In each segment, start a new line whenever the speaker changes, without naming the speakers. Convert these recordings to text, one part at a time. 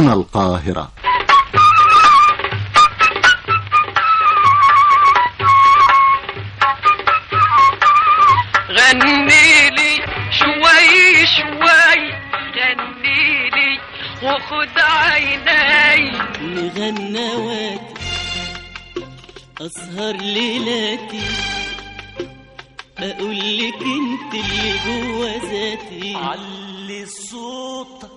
هنا القاهرة
غني لي شوي شوي غني لي وخد عيني
لغنواتي أسهر ليلاتي أقول لك انت اللي جوا ذاتي علي صوتك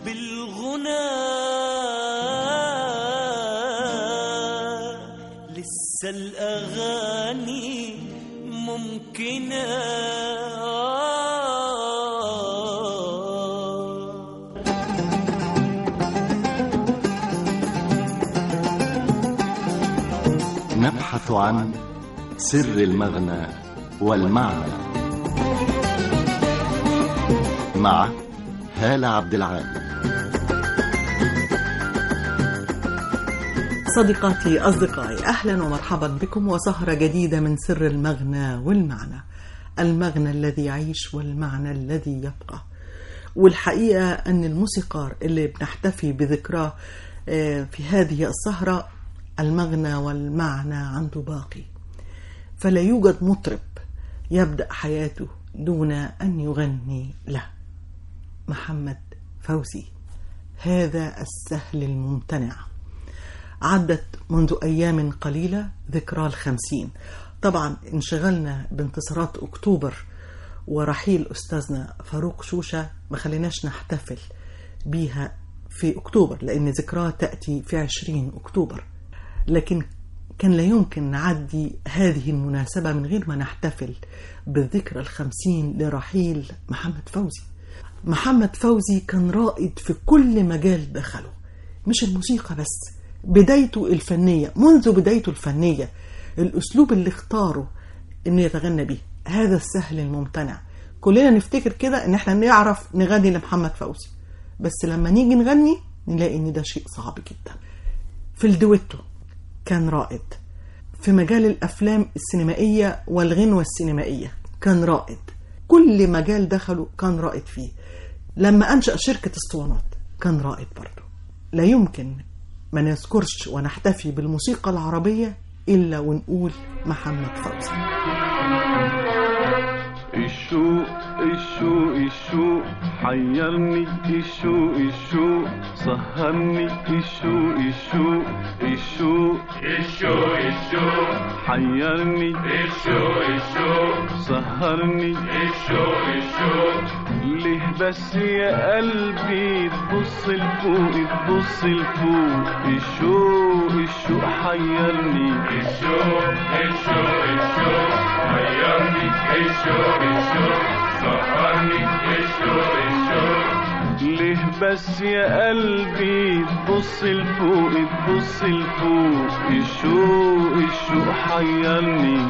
بالغنى لسه الأغاني ممكنة
نبحث عن سر المغنى والمعنى مع هالة عبد العال
صديقاتي أصدقائي أهلا ومرحبا بكم وسهرة جديدة من سر المغنى والمعنى المغنى الذي يعيش والمعنى الذي يبقى والحقيقة أن الموسيقار اللي بنحتفي بذكراه آه، في هذه السهرة المغنى والمعنى عنده باقي فلا يوجد مطرب يبدأ حياته دون أن يغني له محمد فوزي هذا السهل الممتنع عدت منذ أيام قليلة ذكرى الخمسين طبعا انشغلنا بانتصارات أكتوبر ورحيل أستاذنا فاروق شوشة ما خليناش نحتفل بيها في أكتوبر لأن ذكراه تأتي في عشرين أكتوبر لكن كان لا يمكن نعدي هذه المناسبة من غير ما نحتفل بالذكرى الخمسين لرحيل محمد فوزي محمد فوزي كان رائد في كل مجال دخله مش الموسيقى بس بدايته الفنية منذ بدايته الفنية الأسلوب اللي اختاره إنه يتغنى بيه هذا السهل الممتنع كلنا نفتكر كده إن احنا نعرف نغني لمحمد فوزي بس لما نيجي نغني نلاقي إن ده شيء صعب جدا في الدويتو كان رائد في مجال الأفلام السينمائية والغنوة السينمائية كان رائد كل مجال دخله كان رائد فيه لما أنشأ شركة اسطوانات كان رائد برضه لا يمكن ما نذكرش ونحتفي بالموسيقى العربية إلا ونقول محمد فوزي
الشوق الشوق الشوق حيرني الشوق الشوق سهرني الشوق الشوق الشوق
الشوق الشوق
حيرني
الشوق الشوق
سهرني
الشوق الشوق
ليه بس يا قلبي تبص لفوق تبص لفوق الشوق الشوق حيرني
الشوق الشوق الشوق حيرني الشوق الشوق سهرني الشوق الشوق
ليه بس يا قلبي تبص لفوق تبص لفوق الشوق الشوق حيرني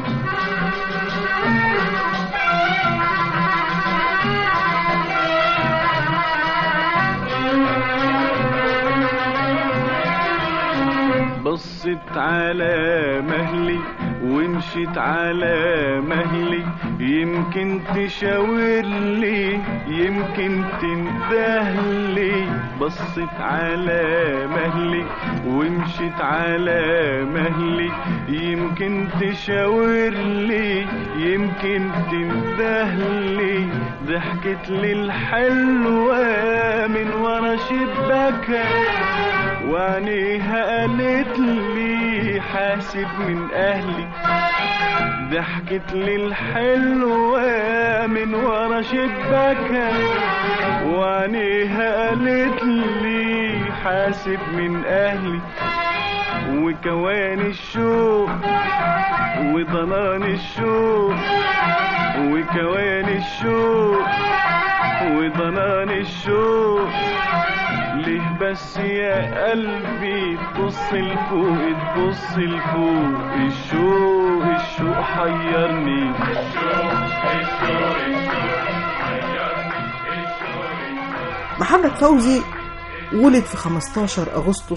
بصت على مهلي ومشيت على مهلي يمكن تشاور لي يمكن تندهلي بصت على مهلي ومشيت على مهلي يمكن تشاور لي يمكن تندهلي ضحكت لي الحلوة من ورا شباكها وعينيها قالت لي حاسب من اهلي ضحكت لي الحلوة من ورا شباكها وعينيها قالت لي حاسب من اهلي وكوان الشوق وضنان الشوق وكوان الشوق وضنان الشوق ليه بس يا قلبي تبص لفوق تبص لفوق الشوق الشوق حيرني
الشوق الشوق الشوق حيرني الشوق الشوق
محمد فوزي ولد في 15 أغسطس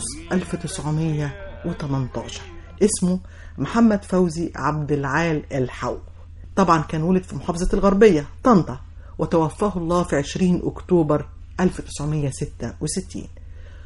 1918 اسمه محمد فوزي عبد العال الحو طبعا كان ولد في محافظة الغربية طنطا وتوفاه الله في 20 أكتوبر 1966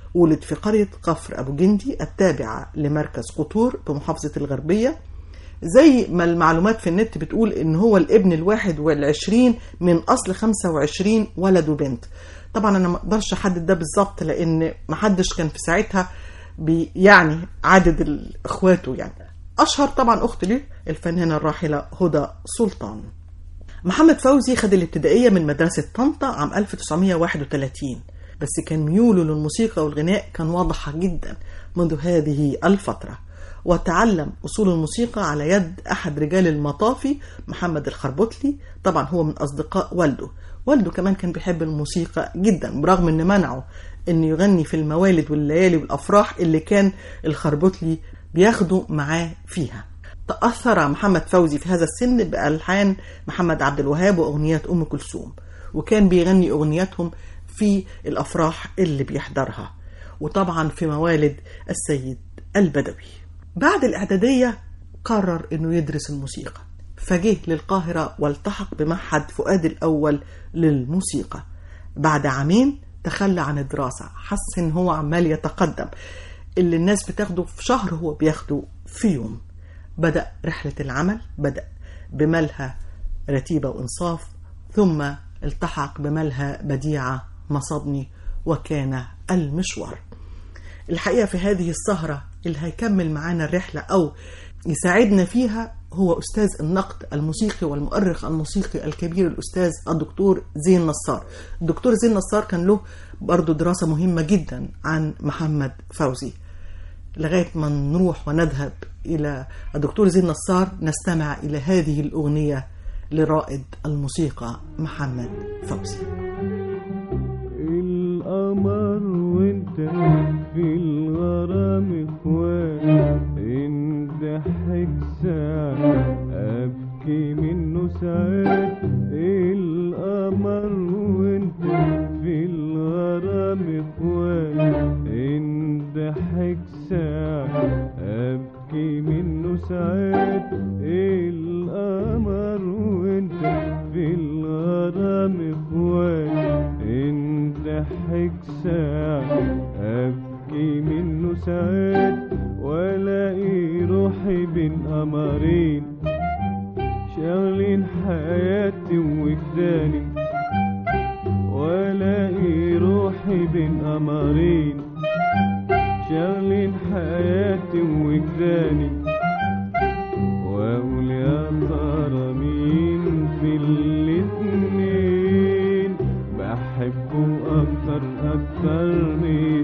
ولد في قرية كفر أبو جندي التابعة لمركز قطور بمحافظة الغربية زي ما المعلومات في النت بتقول ان هو الابن الواحد والعشرين من اصل 25 ولد وبنت طبعا انا ما اقدرش احدد ده بالظبط لان ما حدش كان في ساعتها بي يعني عدد ال- اخواته يعني اشهر طبعا اخت ليه الفنانه الراحله هدى سلطان محمد فوزي خد الابتدائية من مدرسة طنطا عام 1931 بس كان ميوله للموسيقى والغناء كان واضحة جدا منذ هذه الفترة وتعلم أصول الموسيقى على يد أحد رجال المطافي محمد الخربطلي طبعا هو من أصدقاء والده والده كمان كان بيحب الموسيقى جدا برغم أن منعه أن يغني في الموالد والليالي والأفراح اللي كان الخربطلي بياخده معاه فيها تأثر محمد فوزي في هذا السن بألحان محمد عبد الوهاب وأغنيات أم كلثوم وكان بيغني أغنياتهم في الأفراح اللي بيحضرها وطبعا في موالد السيد البدوي بعد الإعدادية قرر أنه يدرس الموسيقى فجه للقاهرة والتحق بمعهد فؤاد الأول للموسيقى بعد عامين تخلى عن الدراسة حس إن هو عمال يتقدم اللي الناس بتاخده في شهر هو بياخده في يوم بدأ رحلة العمل بدأ بملهى رتيبة وإنصاف ثم التحق بملهى بديعة مصبني وكان المشوار الحقيقة في هذه السهرة اللي هيكمل معانا الرحلة أو يساعدنا فيها هو أستاذ النقد الموسيقي والمؤرخ الموسيقي الكبير الأستاذ الدكتور زين نصار الدكتور زين نصار كان له برضو دراسة مهمة جدا عن محمد فوزي لغاية ما نروح ونذهب إلى الدكتور زين نصار نستمع إلى هذه الأغنية لرائد الموسيقى محمد فوزي
القمر وانت في الغرام اخوان ان ضحك ساعة ابكي منه ساعات القمر وانت في الغرام اخوان ان ضحك ساعة ابكي منه ساعات القمر وانت في الغرام اخوان ان ضحك ساعة ابكي منه ساعات والاقي روحي بين قمرين شاغلين حياتي وجداني والاقي روحي بين قمرين شاغلين حياتي وجداني واقول يا ترى مين في الاتنين بحبه اكتر اكتر من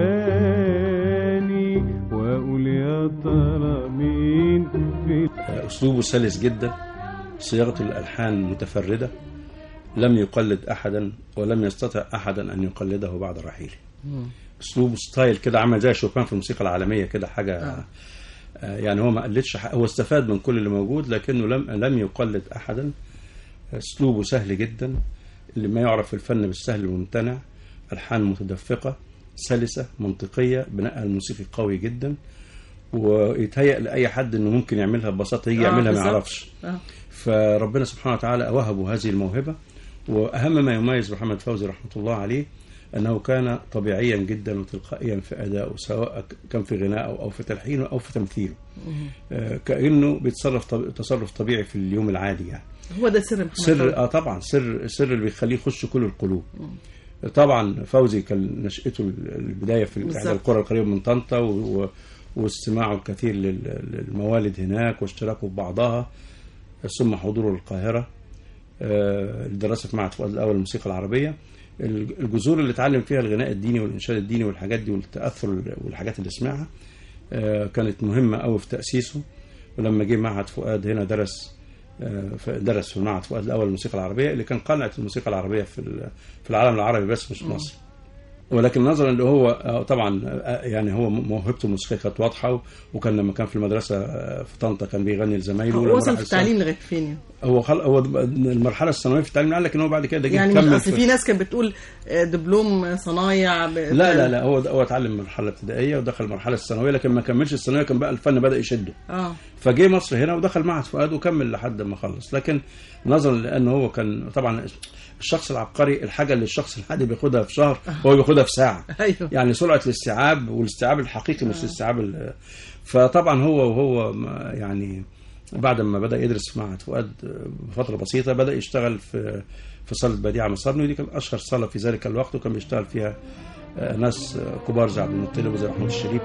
التاني واقول يا ترى مين في
أسلوبه سلس جدا صياغة الألحان متفردة لم يقلد أحدا ولم يستطع أحدا أن يقلده بعد رحيله أسلوبه ستايل كده عمل زي شوبان في الموسيقى العالمية كده حاجة آه. يعني هو ما قلدش ح- هو استفاد من كل اللي موجود لكنه لم لم يقلد أحدا أسلوبه سهل جدا اللي ما يعرف في الفن بالسهل الممتنع ألحان متدفقة سلسة منطقية بناء الموسيقي قوي جدا ويتهيأ لأي حد إنه ممكن يعملها ببساطة يجي
آه،
يعملها ما
بالظبط.
يعرفش
آه.
فربنا سبحانه وتعالى وهبه هذه الموهبة وأهم ما يميز محمد فوزي رحمة الله عليه أنه كان طبيعيا جدا وتلقائيا في أدائه سواء كان في غنائه أو في تلحينه أو في تمثيله آه، كأنه بيتصرف طب... تصرف طبيعي في اليوم العادي يعني
هو ده سر محمد
سر
فوزي.
اه طبعا سر سر اللي بيخليه يخش كل القلوب طبعا فوزي كان نشأته ال- البدايه في
بالظبط.
احدى القرى القريبه من طنطا و... و... واستماعه الكثير لل- للموالد هناك واشتراكه في بعضها ثم حضوره للقاهره آه، الدراسه في معهد فؤاد الاول للموسيقى العربيه ال- الجذور اللي اتعلم فيها الغناء الديني والانشاد الديني والحاجات دي والتاثر والحاجات اللي سمعها آه، كانت مهمه قوي في تاسيسه ولما جه معهد فؤاد هنا درس آه، ف- درس في معهد فؤاد الاول للموسيقى العربيه اللي كان قلعه الموسيقى العربيه في ال- في العالم العربي بس مش في مصر ولكن نظرا اللي هو آه، طبعا آه، يعني هو موهبته الموسيقيه كانت واضحه و- وكان لما كان في المدرسه آه، في طنطا كان بيغني لزمايله
هو
ولما
وصل
راح
في
الثانوي-
التعليم لغايه فين يعني؟
هو خل... هو المرحله الثانويه في التعليم قال لك ان هو بعد كده جه
يعني مش
كمل
اصل في ناس كانت بتقول آه، دبلوم صنايع ب...
لا لا لا هو هو اتعلم مرحله ابتدائيه ودخل المرحله الثانويه لكن ما كملش الثانويه كان بقى الفن بدا يشده
اه
فجه مصر هنا ودخل معهد فؤاد وكمل لحد ما خلص لكن نظرا لان هو كان طبعا الشخص العبقري الحاجه اللي الشخص العادي بياخدها في شهر هو بياخدها موجوده في ساعه
ايوه
يعني سرعه الاستيعاب والاستيعاب الحقيقي مش الاستيعاب ال- فطبعا هو وهو ما- يعني بعد ما بدا يدرس في معهد فؤاد بفتره بسيطه بدا يشتغل في في صاله بديعه مصرني ودي كانت اشهر صاله في ذلك الوقت وكان بيشتغل فيها آه، ناس آه، كبار زي عبد المطلب وزي محمود الشريف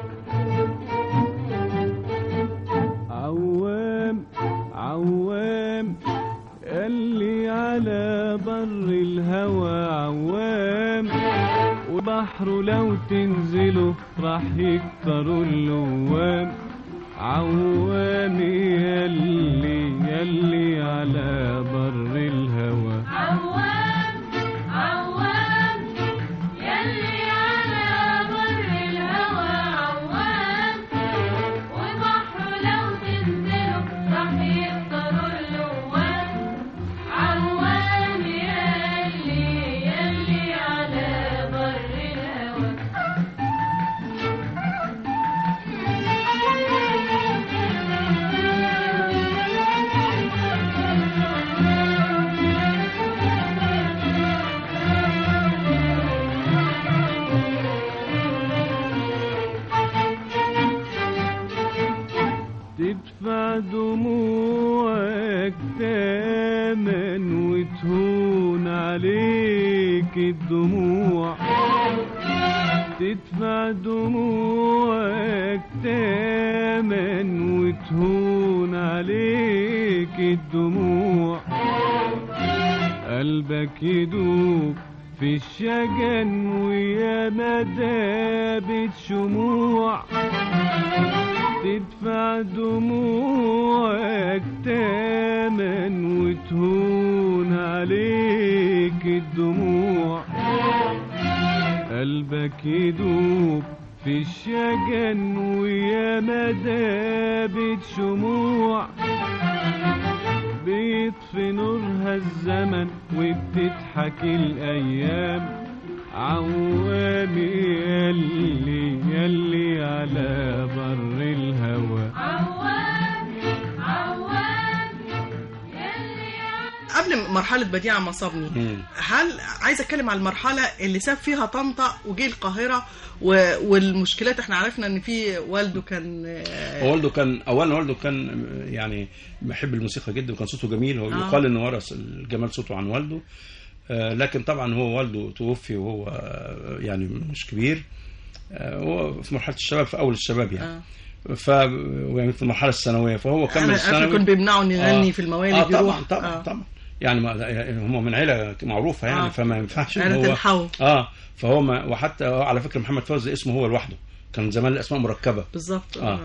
عوام عوام اللي على بر الهوى عوام وبحره لو تنزله راح يكتروا اللوام عوام يلي يلي على بر الهوى
عوام عوام يلي على بر الهوى عوام وبحر لو تنزلوا راح يفطروا اللوام عوام يلي يلي على بر الهوى
تدفع دموعك تامن وتهون عليك الدموع تدفع دموعك تامن وتهون عليك الدموع قلبك يدوب في الشجن ويا مدابة شموع تدفع دموعك تامن وتهون عليك الدموع قلبك يدوب في الشجن ويا مدابة شموع بيطفي نورها الزمن وبتضحك الأيام عوامي يلي يلي على بر الهوى
عوام عوام يلي على
قبل مرحله بديعه مصابني
مم.
هل عايز اتكلم على المرحله اللي ساب فيها طنطا وجه القاهره و... والمشكلات احنا عرفنا ان في والده كان آه،
والده كان اولا والده كان يعني بيحب الموسيقى جدا وكان صوته جميل هو
آه.
يقال انه ورث الجمال صوته عن والده آه، لكن طبعا هو والده توفي وهو آه، يعني مش كبير آه، هو في مرحله الشباب في اول الشباب يعني ف يعني في المرحله الثانويه فهو كمل
انا عارفه
الثانوي
كنت بيمنعوا ان يغني
آه.
في الموالد
اه طبعا
يروح
طبعا
آه.
طبعا يعني ما يعني هم من عيله معروفه يعني
آه.
فما ينفعش إن
عيلة
هو
الحو.
اه فهو ما وحتى هو على فكره محمد فوزي اسمه هو لوحده كان زمان الاسماء مركبه
بالظبط
اه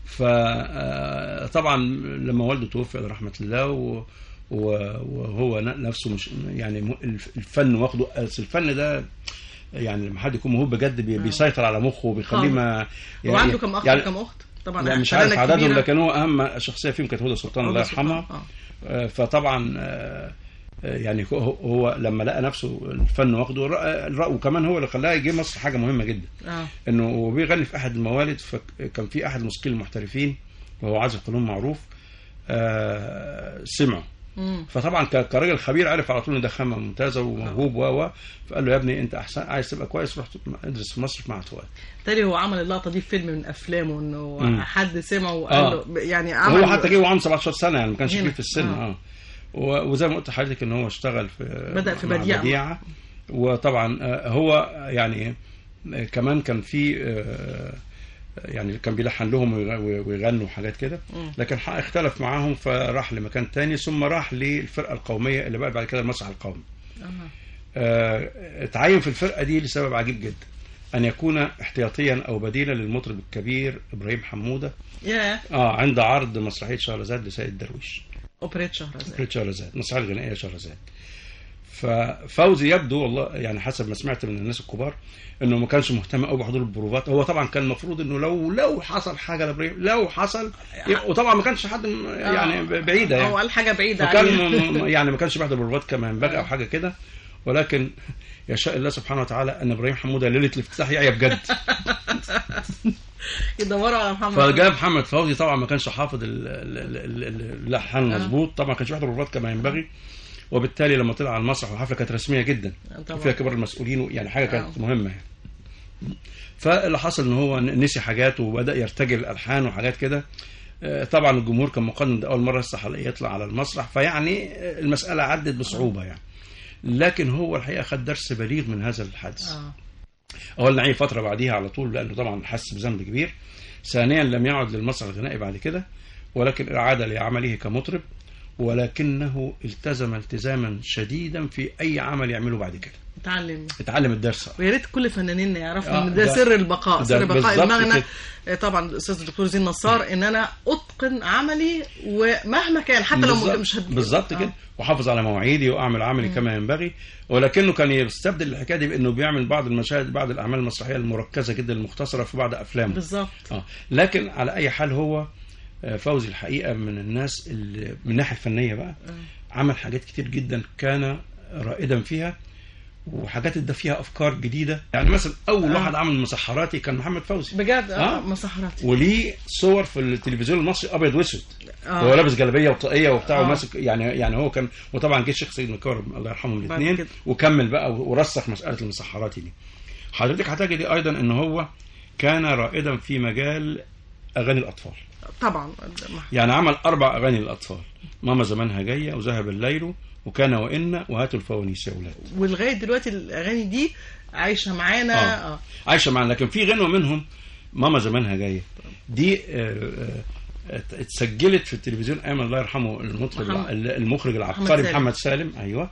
فطبعا لما والده توفي على رحمه الله و و- وهو ن- نفسه مش يعني م- الف- الفن واخده أصل الفن ده يعني لما حد يكون موهوب بجد بي- بيسيطر على مخه وبيخليه ما
وعنده كم اخ
يعني
وكم اخت طبعا
لا مش
فنانة
عارف عددهم
كبيرة.
لكن هو اهم شخصيه فيهم كانت هدى سلطان الله
هدى سلطان،
يرحمها
آه.
آه، فطبعا آه، آه، يعني هو- هو لما لقى نفسه الفن واخده رأى- رأى- وكمان هو اللي خلاه يجي مصر حاجه مهمه جدا
اه
انه هو بيغني في احد الموالد فكان في احد الموسيقيين المحترفين وهو عازف قانون معروف آه، سمعه
مم.
فطبعا ك- كراجل خبير عرف على طول ان ده خامه ممتازه وموهوب و و فقال له يا ابني انت احسن عايز تبقى كويس روح ادرس في مصر في معهد فؤاد
تالي هو عمل اللقطه دي في فيلم من افلامه انه
مم.
حد سمعه وقال
آه.
له يعني عمل
هو حتى جه وعنده 17 سنه يعني ما كانش
هنا.
كبير في السن
آه.
اه و- وزي ما قلت لحضرتك ان هو اشتغل في
بدأ في
مع
بديعة.
بديعه وطبعا آه، هو يعني آه، كمان كان في آه، يعني كان بيلحن لهم ويغ- ويغنوا حاجات كده لكن ح- اختلف معاهم فراح لمكان تاني ثم راح للفرقه القوميه اللي بقى بعد كده المسرح القومي آه، اتعين في الفرقه دي لسبب عجيب جدا ان يكون احتياطيا او بديلا للمطرب الكبير ابراهيم حموده
يا
اه عند عرض مسرحيه شهرزاد لسيد درويش
اوبريت شهرزاد
مسرحيه شهرزاد المسرحيه الغنائيه شهرزاد ففوزي يبدو والله يعني حسب ما سمعت من الناس الكبار انه ما كانش مهتم قوي بحضور البروفات هو طبعا كان المفروض انه لو لو حصل حاجه لابراهيم لو حصل وطبعا ما كانش حد م- يعني ب- بعيده
هو
يعني
قال حاجه بعيده
فكان
عليه
م- م- يعني ما كانش بيحضر البروفات كما ينبغي او حاجه كده ولكن يشاء الله سبحانه وتعالى ان ابراهيم حموده ليله الافتتاح يعيا بجد
يدوروا على محمد
فجاء محمد فوزي طبعا ما كانش حافظ ال- ال- ال- ال- اللحن مظبوط طبعا ما كانش بيحضر البروفات كما ينبغي وبالتالي لما طلع على المسرح والحفله كانت رسميه جدا
طبعا.
وفيها كبار المسؤولين يعني حاجه كانت
آه.
مهمه يعني فاللي حصل ان هو نسي حاجات وبدا يرتجل الالحان وحاجات كده آه، طبعا الجمهور كان مقنن ده اول مره يصح يطلع على المسرح فيعني آه، المساله عدت بصعوبه يعني لكن هو الحقيقه خد درس بليغ من هذا الحادث
آه.
اولا نعيه فتره بعديها على طول لانه طبعا حس بذنب كبير ثانيا لم يعد للمسرح الغنائي بعد كده ولكن عاد لعمله كمطرب ولكنه التزم التزاما شديدا في اي عمل يعمله بعد كده
اتعلم
اتعلم الدرس
ويا ريت كل فنانين يعرفوا
آه،
ان ده,
ده-
سر البقاء
ده
سر بقاء
بالظبط
المغنى
كده.
آه، طبعا الاستاذ الدكتور زين نصار ان انا اتقن عملي ومهما كان حتى لو
بالظبط-
مش هد...
بالظبط
آه.
كده وحافظ على مواعيدي واعمل عملي كما ينبغي ولكنه كان يستبدل الحكايه دي بانه بيعمل بعض المشاهد بعض الاعمال المسرحيه المركزه جدا المختصره في بعض افلامه
بالظبط
اه لكن على اي حال هو آه، فوزي الحقيقه من الناس اللي من الناحيه الفنيه بقى عمل حاجات كتير جدا كان رائدا فيها وحاجات ادى فيها افكار جديده يعني مثلا اول
آه.
واحد عمل مسحراتي كان محمد فوزي
بجد اه
آه.
مسحراتي
وليه صور في التلفزيون المصري ابيض واسود
آه.
هو لابس جلابيه وطاقيه وبتاع
آه.
وماسك يعني يعني هو كان وطبعا جه الشيخ سيد مكارم الله يرحمهم
بعد
الاثنين
كده.
وكمل بقى ورسخ مساله المسحراتي دي حضرتك هتجدي ايضا ان هو كان رائدا في مجال اغاني الاطفال
طبعا
يعني عمل اربع اغاني للاطفال ماما زمانها جايه وذهب الليل وكان وان وهاتوا الفوانيس يا اولاد
ولغايه دلوقتي الاغاني دي عايشه معانا
آه.
اه
عايشه معانا لكن في غنوه منهم ماما زمانها جايه دي آه، آه، اتسجلت في التلفزيون ايام الله يرحمه المطرب
محمد-
المخرج
محمد
العبقري
سالم.
محمد سالم ايوه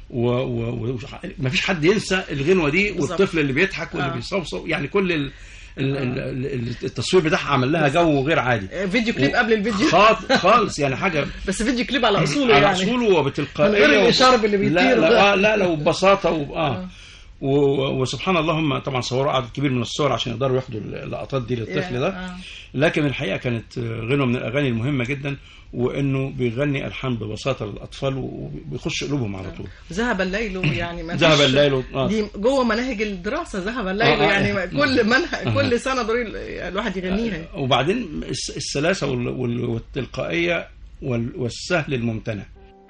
ومفيش حد ينسى الغنوه دي
بالظبط.
والطفل اللي بيضحك واللي
آه.
بيصوصو يعني كل ال ال- ال- ال- التصوير بتاعها عمل لها جو غير عادي
آه، فيديو كليب قبل الفيديو
خالص خالص يعني حاجه
بس فيديو كليب على اصوله
على
يعني
اصوله وبتلقائيه
من غير الإشارب اللي بيطير
لا
ده.
لا, آه لا لا وببساطه و... آه. و... و- وسبحان الله هم طبعا صوروا عدد كبير من الصور عشان يقدروا ياخدوا اللقطات دي للطفل ده
آه.
لكن الحقيقه كانت آه، غنوه من الاغاني المهمه جدا وانه بيغني الحان ببساطه للاطفال وبيخش قلوبهم على طول
ذهب الليل يعني ما
ذهب
فيش-
الليل، آه.
دي جوه مناهج الدراسه ذهب الليل
آه، آه.
يعني كل منهج كل سنه ضروري الواحد يغنيها
وبعدين الس- السلاسه وال... وال... والتلقائيه وال... والسهل الممتنع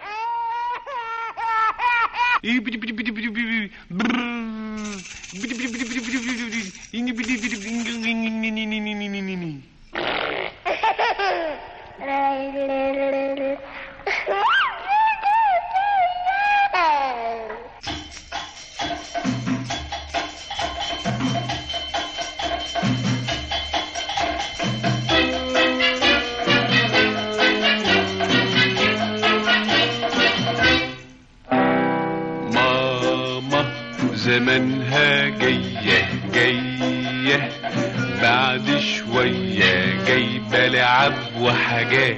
ماما زمانها جاية جاية بعد شوية جايبة لعب وحاجات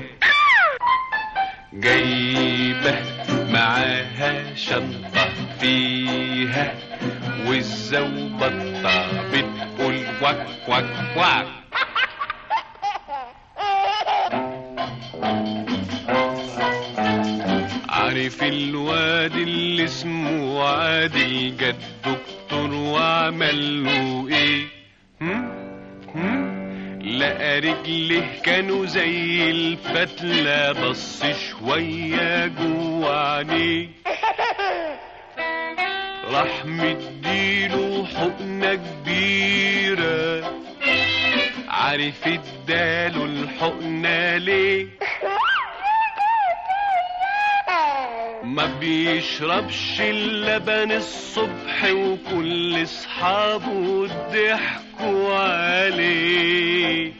جايبة معاها شنطة فيها والزوبطة بتقول وك وك وك عارف الواد اللي اسمه عادل جد دكتور وعمل له ايه هم؟ هم؟ لقى رجله كانوا زي الفتلة بص شوية جوه عينيه راح مديله حقنة كبيرة عارف اداله الحقنة ليه ما بيشربش اللبن الصبح وكل اصحابه ضحكوا عليه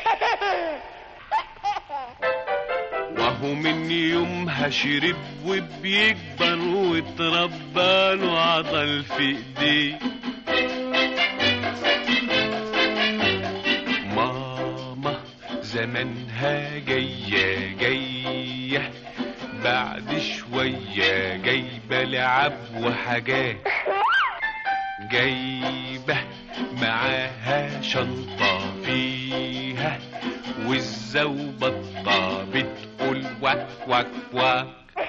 وهو من يومها شرب وبيكبر واتربى له عضل في ايديه ماما زمانها جاية جاية بعد شوية جايبة لعب وحاجات جايبة معاها شنطة فيها والزوبطة بتقول وك وك وك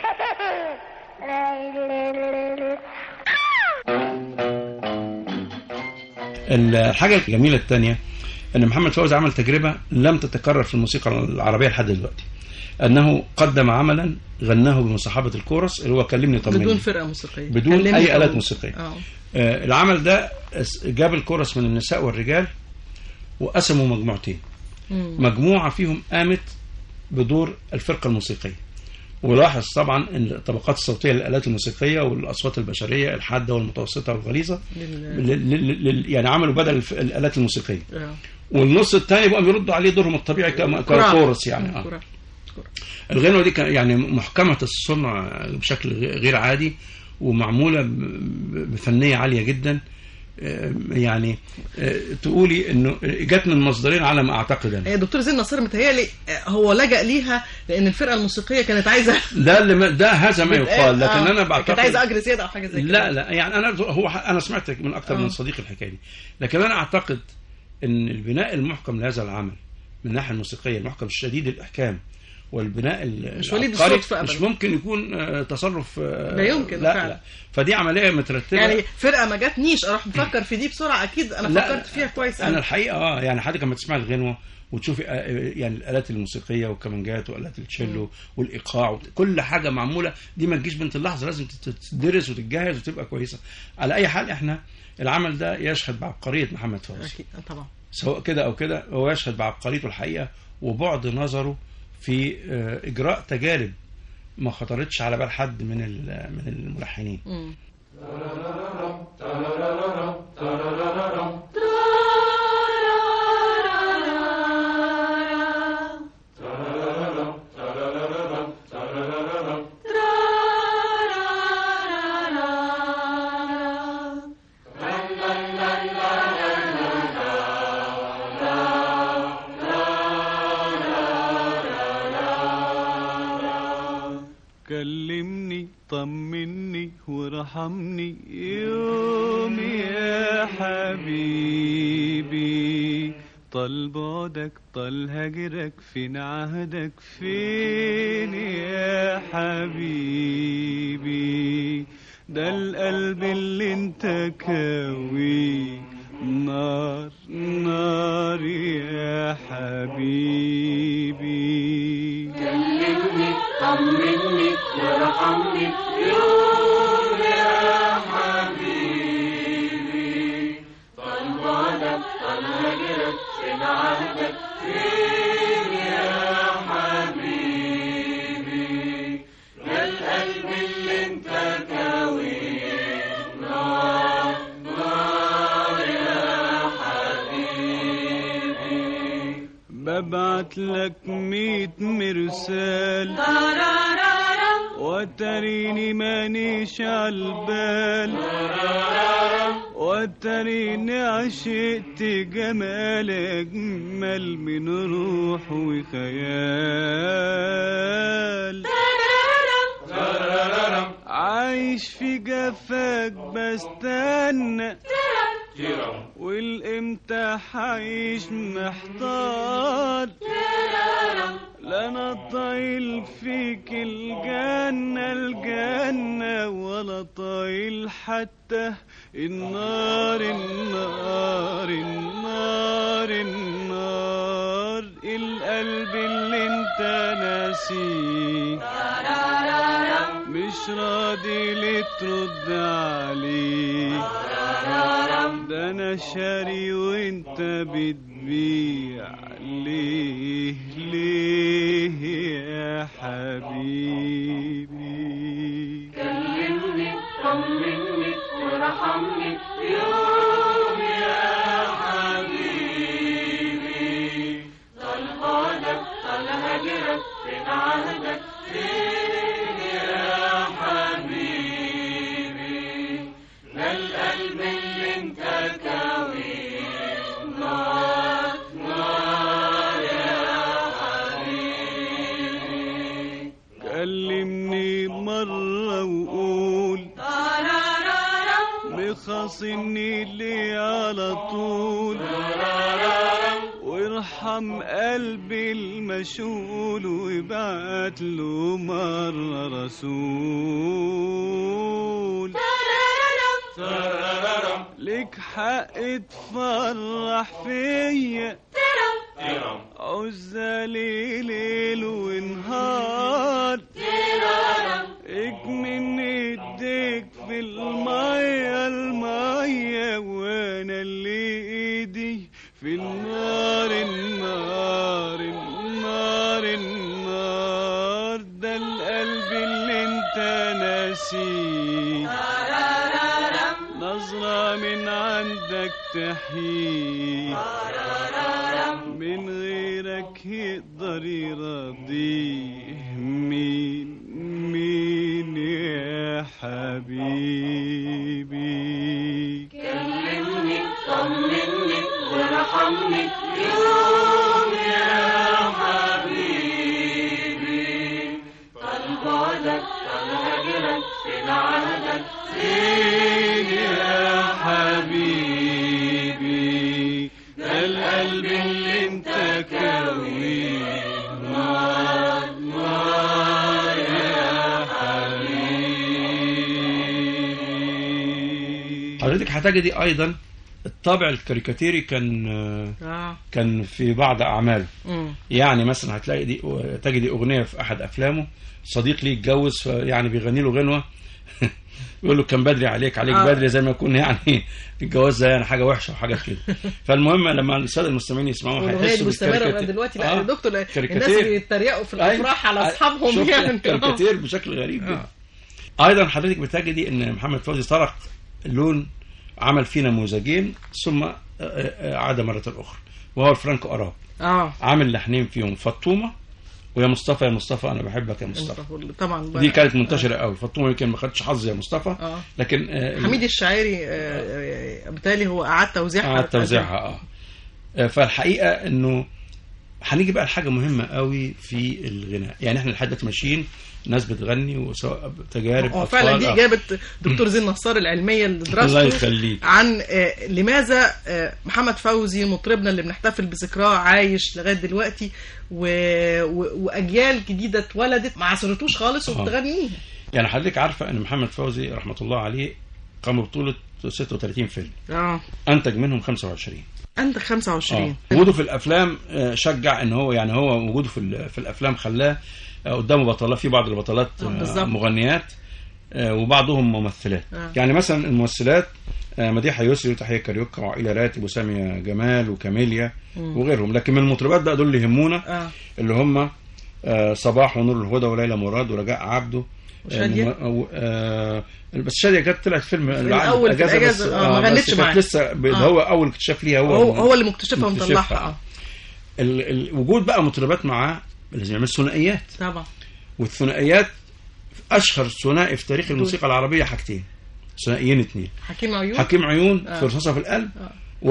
الحاجة الجميلة الثانية أن محمد فوزي عمل تجربة لم تتكرر في الموسيقى العربية لحد دلوقتي انه قدم عملا غناه بمصاحبه الكورس اللي هو كلمني طمني
بدون فرقه موسيقيه
بدون
كلمني
اي الات
طول.
موسيقيه
اه
آه، العمل ده اس- جاب الكورس من النساء والرجال وقسموا مجموعتين
مم.
مجموعة فيهم قامت بدور الفرقة الموسيقية ولاحظ طبعا ان الطبقات الصوتية للآلات الموسيقية والأصوات البشرية الحادة والمتوسطة والغليظة
لل-
لل- لل- لل- يعني عملوا بدل الف- الآلات الموسيقية
آه.
والنص الثاني بقى بيردوا عليه دورهم الطبيعي كم-
كرة.
ككورس يعني
مم،
آه.
كرة.
الغنوة دي كان- يعني محكمة الصنع بشكل غير عادي ومعمولة ب- ب- بفنية عالية جدا آه، يعني آه، تقولي انه جت من مصدرين على ما اعتقد انا
هي دكتور زين نصير متهيألي آه، هو لجأ ليها لأن الفرقة الموسيقية كانت عايزة
ده اللي ما ده هذا ما يقال لكن
آه،
انا
كانت عايزة
بعتقد
أجر زيادة أو حاجة زي كده
لا لا يعني انا هو انا سمعت من اكثر
آه.
من صديق الحكايه دي لكن انا اعتقد ان البناء المحكم لهذا العمل من الناحيه الموسيقيه المحكم الشديد الاحكام والبناء ال-
مش وليد
العبقري
الصدفة أبداً.
مش ممكن يكون آه، تصرف آه،
لا يمكن
لا
فعلا.
لا فدي عمليه مترتبه
يعني فرقة ما جاتنيش أروح بفكر في دي بسرعة أكيد أنا
لا،
فكرت فيها كويس
انا
أوي.
الحقيقه اه يعني حضرتك لما تسمع الغنوه وتشوفي آه، آه، يعني الالات الموسيقيه والكمانجات والات التشيلو والايقاع وت- كل حاجه معموله دي ما تجيش بنت اللحظه لازم تت- تدرس وتتجهز وتبقى كويسه على اي حال احنا العمل ده يشهد بعبقريه محمد فوزي
أكيد طبعا
سواء كده او كده هو يشهد بعبقريته الحقيقه وبعد نظره في آه، اجراء تجارب ما خطرتش على بال حد من ال- من الملحنين
مم.
كلمني طمني وارحمني يوم يا حبيبي طال بعدك طال هجرك فين عهدك فين يا حبيبي ده القلب اللي انت كاوي نار نار يا حبيبي ببعت لك ميت مرسال وتريني مانيش عالبال وتريني عشقت جمال أجمل من روح وخيال عايش في جفاك بستنى والامتى حعيش محتار لا انا طايل فيك الجنة الجنة ولا طايل حتى النار النار النار النار القلب اللي انت ناسيه مش راضي ليه ترد عليه ده انا شاري وانت بتبيع ليه ليه يا حبيبي كلمني مرة وقول مخاصمني ليه على طول وارحم قلبي المشغول وابعت له مرة رسول لك حق تفرح فيا عزالي ليل ونهار اجمن ايديك في المية المية وانا اللي ايدي في النار النار النار النار ده القلب اللي انت ناسيه نظرة من عندك تحيي من غيرك يقدر يرضيه مين مين يا حبيبي
كلمني طمني وارحمني يوم يا حبيبي طال بعدك طال هجرك فين عهدك
فين يا حبيبي ده القلب اللي انت كويه نار نار يا حبيبي
حضرتك هتجدي ايضا الطابع الكاريكاتيري كان
اه
كان في بعض اعماله
مم.
يعني مثلا هتلاقي دي تجدي اغنيه في احد افلامه صديق ليه اتجوز يعني بيغني له غنوه يقول له كان بدري عليك عليك
آه.
بدري زي ما يكون يعني الجواز ده يعني حاجه وحشه وحاجه كده فالمهم لما الساده المستمعين يسمعوها
والاغنيه دي
هيحسوا
مستمره
بالكاريكاتير.
لغايه دلوقتي لا
آه.
يا دكتور الناس
كاريكاتير.
بيتريقوا في
أيوة.
الافراح على
آه،
اصحابهم
شفت
يعني
كاريكاتير بشكل غريب جدا ايضا حضرتك بتجدي ان محمد فوزي طرق لون عمل فيه نموذجين ثم آه، آه، عاد مره اخرى وهو الفرانكو اراب
اه
عامل لحنين فيهم فطومه ويا مصطفى يا مصطفى انا بحبك يا مصطفى
طبعا
دي كانت منتشره قوي فطومه يمكن ما خدش حظ يا مصطفى
اه
لكن آه،
حميد الشاعري آه، آه، بالتالي هو اعاد توزيعها
قعد توزيعها اه آه، فالحقيقه انه هنيجي بقى لحاجه مهمه قوي في الغناء يعني احنا لحد دلوقتي ماشيين ناس بتغني وسواء تجارب
هو
أطفال،
فعلا دي
آه.
اجابه دكتور زين نصار العلميه
الله
لدراسته
يخليك
عن آه، لماذا آه، محمد فوزي مطربنا اللي بنحتفل بذكراه عايش لغايه دلوقتي و... و... واجيال جديده اتولدت ما عصرتوش خالص
آه.
وبتغنيه
يعني حضرتك عارفه ان محمد فوزي رحمه الله عليه قام ببطوله 36 فيلم
اه
انتج منهم 25
انت 25
اه وجوده في الافلام آه، شجع ان هو يعني هو وجوده في ال- في الافلام خلاه آه، قدامه بطلات في بعض البطلات
آه،
آه،
بالظبط.
مغنيات آه، وبعضهم ممثلات
آه.
يعني مثلا الممثلات آه، مديحه يسري وتحيه كاريوكا وعائله راتب وساميه جمال وكاميليا وغيرهم لكن من المطربات بقى دول اللي يهمونا
اه
اللي هم آه، صباح ونور الهدى وليلى مراد ورجاء عبده
وشادية؟
آه، مم- آه، بس شادية جت طلعت فيلم
الأول في الأجازة، آه، ما
بس
غنتش
كانت
معاه.
لسه ب-
آه.
هو اول اكتشاف ليها هو
هو هو اللي مكتشفها
مكتشفها.
ومطلعها اه
ال- ال- وجود بقى مطربات معاه لازم يعمل ثنائيات
طبعا
والثنائيات اشهر ثنائي في تاريخ الموسيقى العربيه حاجتين ثنائيين اثنين
حكيم عيون
حكيم عيون
آه.
في رصاصه في القلب
آه.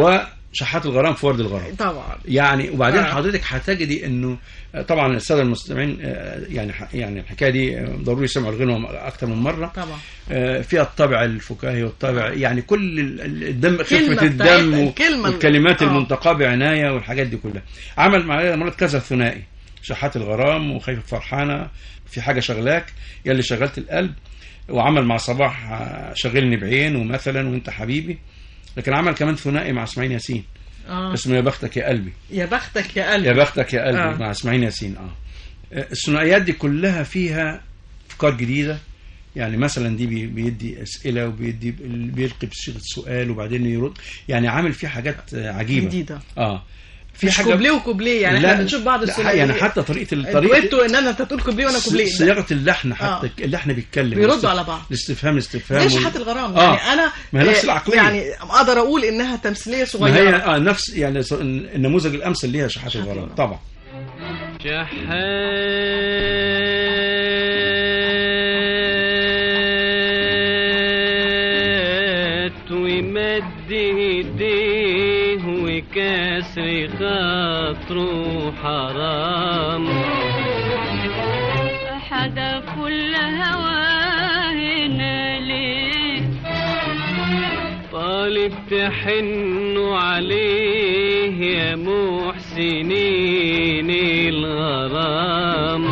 وشحات الغرام في ورد الغرام
طبعا
يعني وبعدين
آه.
حضرتك هتجدي انه آه، طبعا الساده المستمعين آه، يعني ح- يعني الحكايه دي آه، ضروري يسمعوا الغنوه اكثر من مره
طبعا
آه، فيها الطابع الفكاهي والطابع يعني كل ال- ال- الدم
كلمة
خفه
بتاعتها،
الدم و-
الكلمة ال-
والكلمات
آه.
المنتقاه بعنايه والحاجات دي كلها عمل مع مرات كذا ثنائي شحات الغرام وخايفه فرحانه في حاجه شغلاك يلي شغلت القلب وعمل مع صباح آه، شغلني بعين ومثلا وانت حبيبي لكن عمل كمان ثنائي مع اسماعيل ياسين
اه
اسمه يا بختك يا قلبي
يا بختك يا قلبي
يا بختك يا قلبي
آه.
مع اسماعيل ياسين اه آه، الثنائيات دي كلها فيها افكار جديده يعني مثلا دي بي- بيدي اسئله وبيدي بيلقي بصيغه سؤال وبعدين يرد يعني عامل فيه حاجات آه، عجيبه
جديده
اه في
مش كوبليه وكوبليه يعني
لا،
احنا بنشوف بعض
لا،
الثنائيات
يعني حتى طريقه الطريقه
دويتو ان انا انت تقول كوبليه وانا كوبليه لا.
صياغه اللحن حتى
آه.
اللحن بيتكلم
بيردوا
الاستف-
على بعض.
الاستفهام الاستفهام
زي
وال-
شحات الغرام
آه.
يعني انا
ما هي نفس
آه،
العقلية.
يعني اقدر اقول انها تمثيليه
ما هي
صغيره
اه نفس يعني ص- النموذج الامثل ليها شحات الغرام طبعا
شحات ومد ايديه وكسر خاطره حرام
حدا كل هواهنا ليه
طالب تحنوا عليه يا محسنين الغرام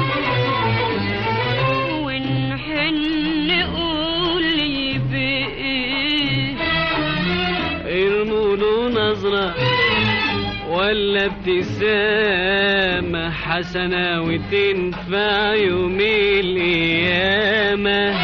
ونحن قولي بإيه
ارموا له نظرة
ولا ابتسامة حسنة وتنفع يوم القيامة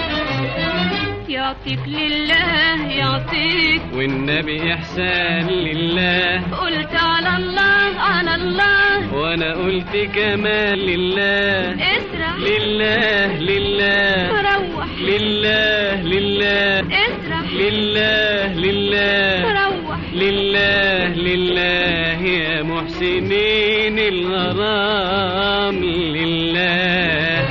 يعطيك لله يعطيك
والنبي إحسان لله
قلت على الله على الله
وأنا قلت كمان لله
اسرح
لله لله
روح
لله لله
اسرح
لله لله
روح
لله لله يا محسنين الغرام لله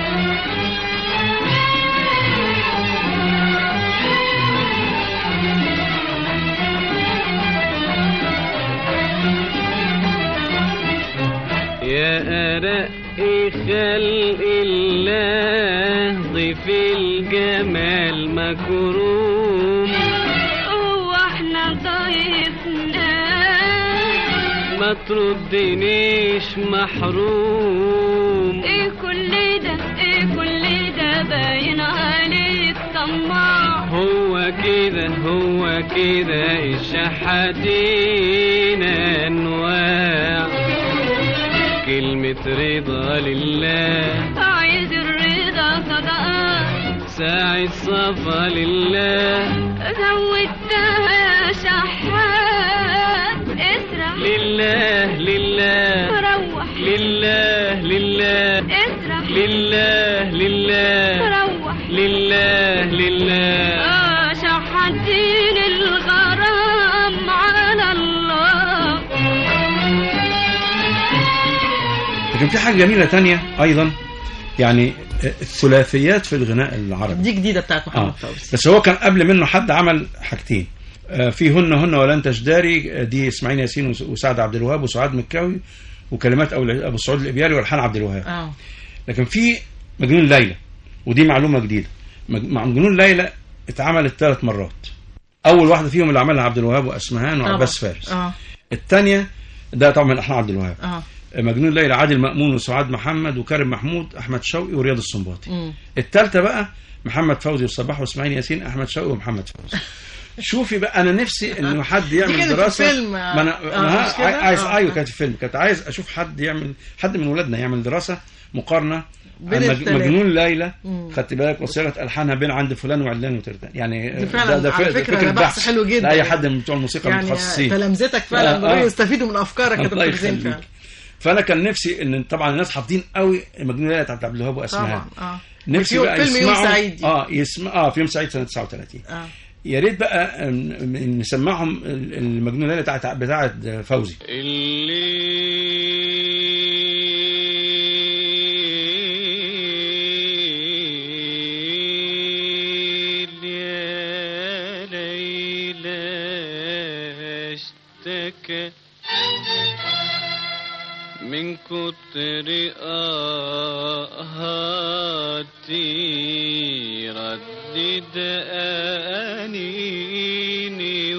يا أرق خلق الله ضيف الجمال مكروم
هو احنا ضيفنا
ما تردنيش محروم
ايه كل ده ايه كل ده باين عليك طماع
هو كده هو كده الشحاتين انواع كلمة رضا لله
عايز الرضا صدقات
ساعة صفا لله
زودتها شحات اسرح
لله لله
روح
لله لله
اسرح
لله لله
روح
لله لله
آه شحاتين الغرام على الله
لكن في حاجة جميلة تانية أيضا يعني الثلاثيات في الغناء العربي
دي جديدة بتاعت محمد
آه.
فوزي
بس هو كان قبل منه حد عمل حاجتين آه، في هن هن ولن تجداري آه، دي اسماعيل ياسين وس- وسعد عبد الوهاب وسعاد مكاوي وكلمات أول- ابو سعود الابياري والحان عبد الوهاب
اه
لكن في مجنون ليلى ودي معلومه جديده مج- مع مجنون ليلى اتعملت ثلاث مرات اول واحده فيهم اللي عملها عبد الوهاب واسمهان وعباس
طبعا.
فارس
اه
الثانيه ده طبعا من احلام عبد الوهاب
اه
مجنون ليلى عادل مأمون وسعاد محمد وكريم محمود احمد شوقي ورياض السنباطي
مم.
الثالثه بقى محمد فوزي وصباح واسماعيل ياسين احمد شوقي ومحمد فوزي شوفي بقى انا نفسي انه حد يعمل
كانت في
دراسه
فيلم،
ما انا
آه،
ما
مش كده؟
عايز
آه.
ايوه كانت في فيلم كانت عايز اشوف حد يعمل حد من ولادنا يعمل دراسه مقارنه
بين
عن مج-
التلاتة.
مجنون ليلى
مم.
خدت بالك وصيغه الحانها بين عند فلان وعلان وترتان يعني
دي فعلا على
ف-
فكرة ده بحث حلو جدا.
لاي حد من بتوع الموسيقى
يعني
المتخصصين
تلامذتك فعلا
آه،
دول
آه.
يستفيدوا من افكارك يا
الله
دكتور زين
يخليك
فعلا
فانا كان نفسي ان طبعا الناس حافظين قوي مجنون ليلى بتاعت عبد الوهاب واسمهان
طبعا اه
نفسي
وفي
بقى
فيلم يوم
يسمعوا
سعيد دي.
اه يسمع اه في يوم سعيد سنه 39
اه
يا ريت بقى آم، نسمعهم المجنون ليلى بتاعت بتاعت فوزي
الليل يا ليلى اشتكى من كتر آهاتي ردد أنيني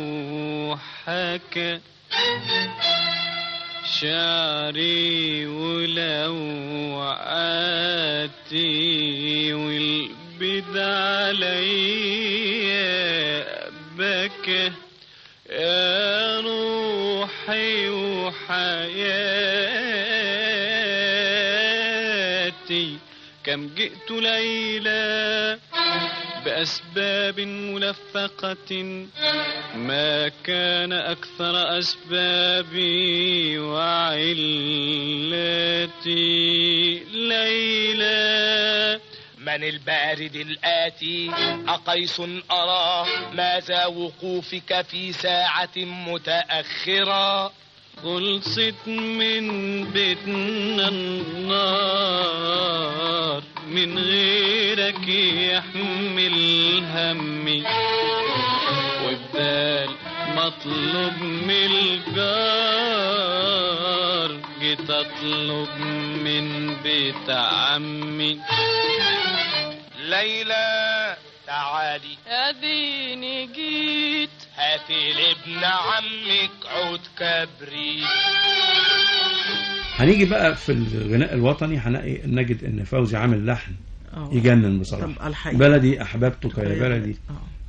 وحكى شعري ولوعاتي والبد عليا بكى يا روحي وحياتي كم جئت ليلى بأسباب ملفقة ما كان أكثر أسبابي وعلاتي ليلى
من البارد الآتي أقيس أرى ماذا وقوفك في ساعة متأخرة
خلصت من بيتنا النار من غيرك يحمل همي وبدال مطلوب من الجار جيت اطلب من بيت عمي
ليلى تعالي
اديني جيت
هاتي لابن عمك عود كبريت
هنيجي بقى في الغناء الوطني هنلاقي نجد ان فوزي عامل لحن
اه
يجنن بصراحه
طب الحقيقة.
بلدي احببتك يا
يا
بلدي
اه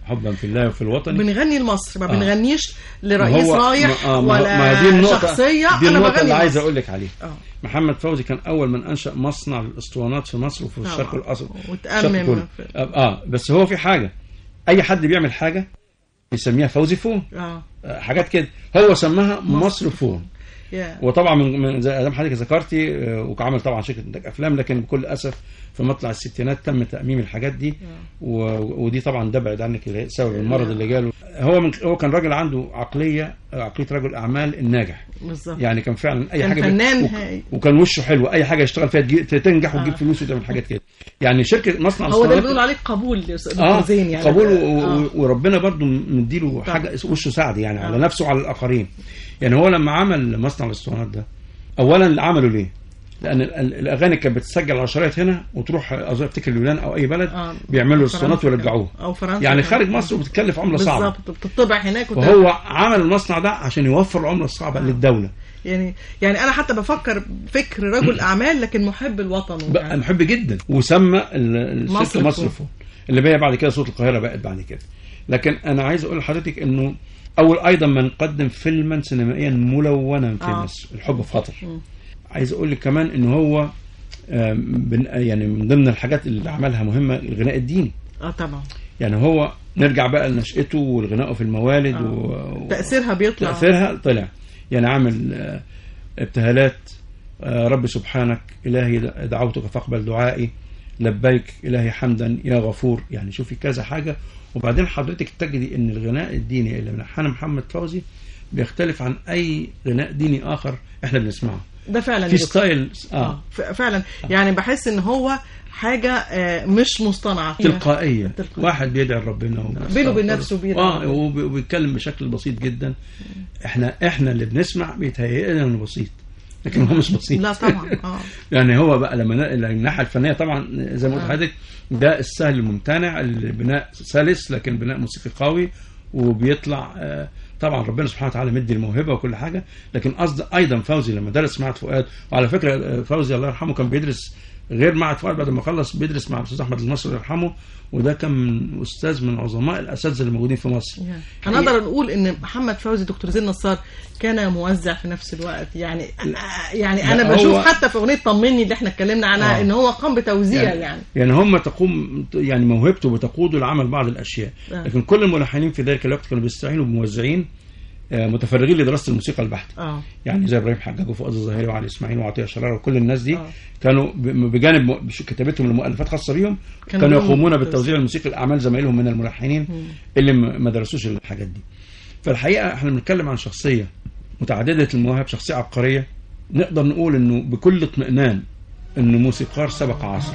حبا في الله وفي الوطن
بنغني لمصر ما
آه.
بنغنيش
ما
لرئيس
هو-
رايح
ما- آه، ما-
ولا
ما دي النقطة
شخصيه
دي
انا
النقطة
بغني
اللي عايز
لمصر.
أقول لك عليها
آه.
محمد فوزي كان أول من أنشأ مصنع الأسطوانات في مصر وفي
طبعا.
الشرق الأوسط
وتأمم
الشرق كله.
في-
آه, آه بس هو في حاجة أي حد بيعمل حاجة يسميها فوزي فون
اه
آه، حاجات كده هو سماها مصر فون
يا.
وطبعا من من- زي ما حضرتك ذكرتي آه، وعمل طبعا شركه انتاج افلام لكن بكل اسف في مطلع الستينات تم تاميم الحاجات دي و... ودي طبعا ده بعد عنك اللي هي سبب المرض اللي جاله هو من... هو كان راجل عنده عقليه عقليه رجل اعمال الناجح
بالظبط
يعني كان فعلا اي
كان
حاجه
فنان
وك-
هاي.
وكان وشه حلو اي حاجه يشتغل فيها تجي... تنجح وتجيب
آه.
فلوس وتعمل حاجات كده يعني شركه مصنع
هو ده اللي
الصناعات-
بيقولوا عليه قبول يا أستاذ
اه
دكتور زين يعني
قبول و...
آه.
و... وربنا برضو مديله حاجه وشه سعد يعني على نفسه وعلى الاخرين يعني هو لما عمل مصنع الاسطوانات ده اولا عمله ليه؟ لان ال- ال- الاغاني كانت بتسجل على شرايط هنا وتروح اظن افتكر اليونان او اي بلد
آه.
بيعملوا الاسطوانات
فرنسا
ويرجعوها
او فرنسا
يعني
كمان.
خارج مصر وبتكلف عمله صعبه
بالظبط بتطبع هناك وت-
فهو عمل المصنع ده عشان يوفر العمله الصعبه للدوله
يعني يعني انا حتى بفكر فكر رجل اعمال لكن محب الوطن
بقى محب جدا وسمى ال-
مصر
الشركه مصر
فون.
فون اللي بقى بعد كده صوت القاهره بقت بعد كده لكن انا عايز اقول لحضرتك انه اول ايضا من قدم فيلما سينمائيا ملونا في
آه.
مصر الحب في خطر
مم.
عايز اقول لك كمان ان هو آم، بن- يعني من ضمن الحاجات اللي عملها مهمه الغناء الديني
اه طبعا
يعني هو نرجع بقى لنشأته والغناء في الموالد
آه.
و...
تاثيرها بيطلع
تأثيرها طلع يعني عامل آه، ابتهالات آه، رب سبحانك إلهي دعوتك فاقبل دعائي لبيك إلهي حمدا يا غفور يعني شوفي كذا حاجة وبعدين حضرتك تجدي ان الغناء الديني اللي ملحنه محمد فوزي بيختلف عن اي غناء ديني اخر احنا بنسمعه
ده فعلا
في
يا دكتور.
ستايل
اه
اه
ف- فعلا يعني بحس ان هو حاجه آه، مش مصطنعه
تلقائية
تلقائية.
واحد بيدعي لربنا وبيستغفر.
بينه وبين نفسه بيدعي.
اه وب- وبيتكلم بشكل بسيط جدا احنا احنا اللي بنسمع بيتهيأ لنا انه بسيط لكن هو مش بسيط
لا طبعا اه
يعني هو بقى لما ن- الناحيه الفنيه طبعا زي ما قلت
آه.
لحضرتك ده السهل الممتنع البناء سلس لكن بناء موسيقي قوي وبيطلع آه، طبعا ربنا سبحانه وتعالى مدي الموهبه وكل حاجه لكن قصد ايضا فوزي لما درس معهد فؤاد وعلى فكره آه، فوزي الله يرحمه كان بيدرس غير معهد فؤاد بعد ما خلص بيدرس مع الاستاذ احمد النصر الله يرحمه وده كان من استاذ من عظماء الاساتذه اللي موجودين في مصر
هنقدر نقول ان محمد فوزي دكتور زين نصار كان موزع في نفس الوقت يعني يعني
لا،
انا
هو-
بشوف حتى في اغنيه طمني اللي احنا اتكلمنا عنها
آه.
ان هو قام بتوزيع يعني,
يعني, يعني هم تقوم يعني موهبته بتقوده لعمل بعض الاشياء
آه.
لكن كل الملحنين في ذلك الوقت كانوا بيستعينوا بموزعين آه، متفرغين لدراسه الموسيقى البحته
اه
يعني زي ابراهيم حجاج وفؤاد الظاهري وعلي اسماعيل وعطيه شراره وكل الناس دي
آه.
كانوا ب- بجانب م- بش- كتابتهم لمؤلفات خاصه بيهم
كانوا
كانوا
لهم
يقومون
توزيع.
بالتوزيع الموسيقي لاعمال زمايلهم من الملحنين اللي م- ما درسوش الحاجات دي فالحقيقه احنا بنتكلم عن شخصيه متعدده المواهب شخصيه عبقريه نقدر نقول انه بكل اطمئنان انه موسيقار سبق عصره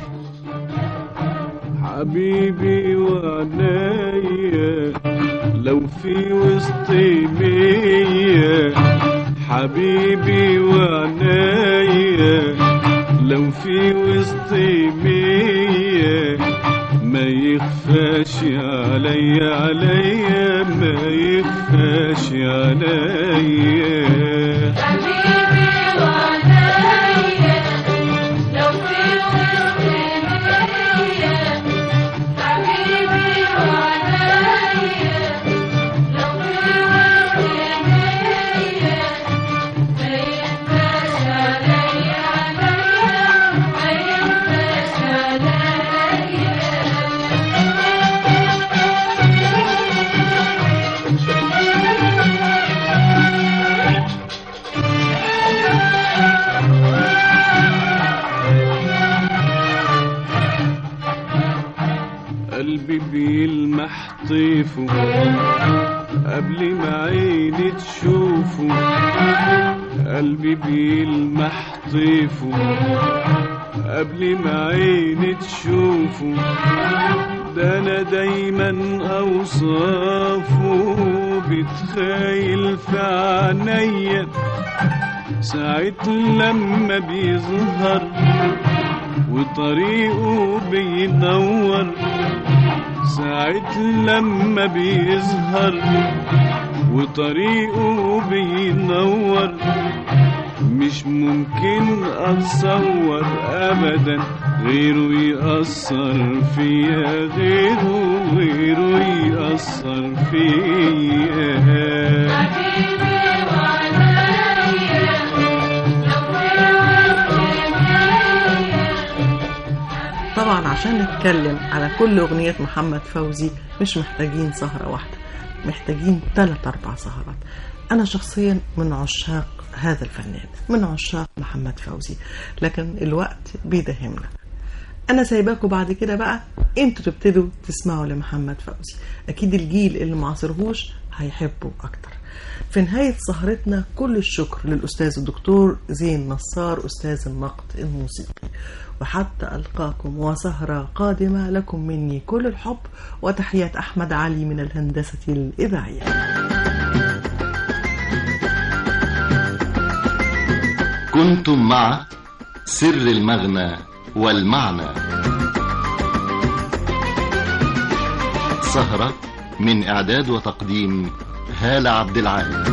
حبيبي وعنايا لو في وسطي مية حبيبي وعنايا لو في وسطي مية ما يخفاش عليا عليا ما يخفاش عليا
حبيبي وعنايا لو في وسط المية حبيبي وعنايا لو في وسط المية ما ينفعش عليا عليا ما ينفعش عليا
قلبي بيلمح طيفه قبل ما عيني تشوفه قلبي بيلمح طيفه قبل ما عيني تشوفه ده انا دايما اوصافه بتخيل في عينيا ساعة لما بيظهر وطريقه بينور ساعة لما بيظهر وطريقه بينور مش مش ممكن اتصور ابدا غيره يأثر فيا غيره غيره يأثر فيا
طبعا عشان نتكلم على كل أغنية محمد فوزي مش محتاجين سهرة واحدة محتاجين ثلاث أربع سهرات أنا شخصيا من عشاق هذا الفنان من عشاق محمد فوزي لكن الوقت بيدهمنا أنا سايباكم بعد كده بقى انتوا تبتدوا تسمعوا لمحمد فوزي أكيد الجيل اللي معاصرهوش هيحبوا أكتر في نهاية سهرتنا كل الشكر للأستاذ الدكتور زين نصار أستاذ النقد الموسيقي وحتى ألقاكم وسهرة قادمة لكم مني كل الحب وتحيات أحمد علي من الهندسة الإذاعية
كنتم مع سر المغنى والمعنى سهرة من إعداد وتقديم هالة عبد العال